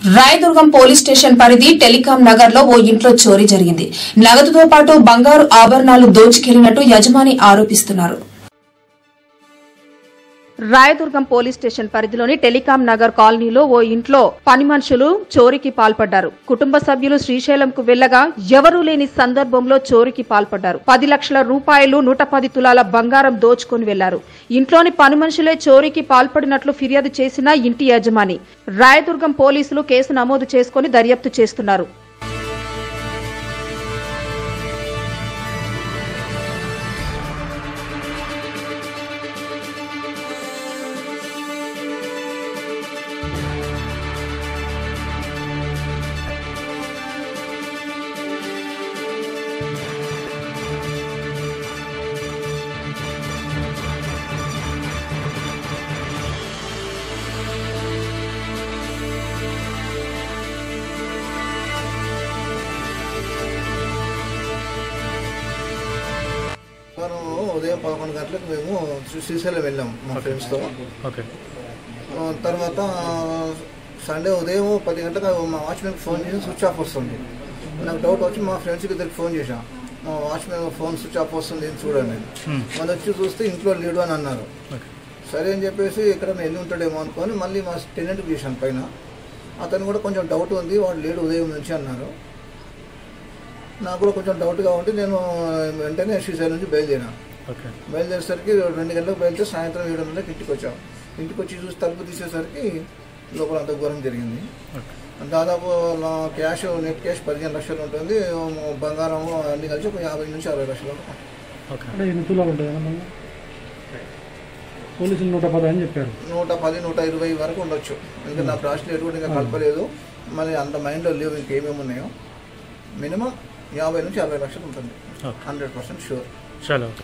Rayadurgam police station పరిధి telecom Nagar లో ఓ ఇంట్లో చోరీ జరిగింది నగదుతో పాటు బంగారు ఆభరణాలు దోచుకెళ్లినట్టు యజమాని ఆరోపిస్తున్నారు రాయదుర్గం పోలీస్ స్టేషన్ పరిధిలోని టెలికాం నగర్ కాలనీలో ఓ ఇంట్లో పని మనుషులు చోరీకి పాల్పడ్డారు కుటుంబ సభ్యులు శ్రీశైలంకు వెళ్లగా ఎవరూ లేని సందర్భంలో చోరీకి పాల్పడ్డారు పది లక్షల రూపాయలు నూట పది తులాల బంగారం దోచుకొని వెళ్లారు ఇంట్లోని పని మనుషులే చోరీకి పాల్పడినట్లు ఫిర్యాదు చేసిన ఇంటి యజమాని రాయదుర్గం పోలీసులు కేసు నమోదు చేసుకుని దర్యాప్తు చేస్తున్నారు మనం ఉదయం పదకొండు గంటలకు మేము శ్రీ- శ్రీశైలం వెళ్ళాం మా ఫ్రెండ్స్తో ఓకే ఆ, తర్వాత సండే ఉదయం పది గంటలకు మా వాచ్మెన్కి ఫోన్ చేసి స్విచ్ ఆఫ్ వస్తుంది నాకు డౌట్ వచ్చి మా ఫ్రెండ్స్కి ఇద్దరికి ఫోన్ చేశాను మా వాచ్మెన్ ఫోన్ స్విచ్ ఆఫ్ వస్తుంది ఏం చూడండి Hmm. వాళ్ళు వచ్చి చూస్తే ఇంట్లో లేడు అని అన్నారు ఓకే సరే అని చెప్పేసి ఇక్కడ వెళ్ళి ఉంటాడేమో అనుకొని మళ్ళీ మా టెనెంట్కి చేశాను పైన అతను కూడా కొంచెం డౌట్ ఉంది వాడు లేడు ఉదయం నుంచి అన్నారు నాకు కూడా కొంచెం డౌట్గా ఉండి నేను వెంటనే శ్రీశైలం నుంచి బయలుదేరాను ఓకే బయలుదేరేసరికి రెండు గంటలకు బయలుదేరి సాయంత్రం ఏడు గంటలకు ఇంటికి వచ్చాం ఇంటికి వచ్చి చూసి తలుపు తీసేసరికి లోపల అంత ఘోరం జరిగింది ఓకే దాదాపు నా క్యాష్ నెట్ క్యాష్ పదిహేను లక్షలు ఉంటుంది బంగారం అన్ని కలిసి ఒక యాభై నుంచి అరవై లక్షలు ఓకే అంటే ఎన్ని తులాలు ఉంటుంది అన్న మళ్ళీ పోలీసులు నూట పది అని చెప్పారు నూట పది నూట ఇరవై వరకు ఉండొచ్చు ఇంకా నా బ్రాస్లెట్ కూడా ఇంకా కలపలేదు మళ్ళీ అంత మైండ్లో లేవు ఇంకేమేమి ఉన్నాయో మినిమం యాభై నుంచి అరవై లక్షలు ఉంటుంది ఓకే హండ్రెడ్ పర్సెంట్ షూర్ చలో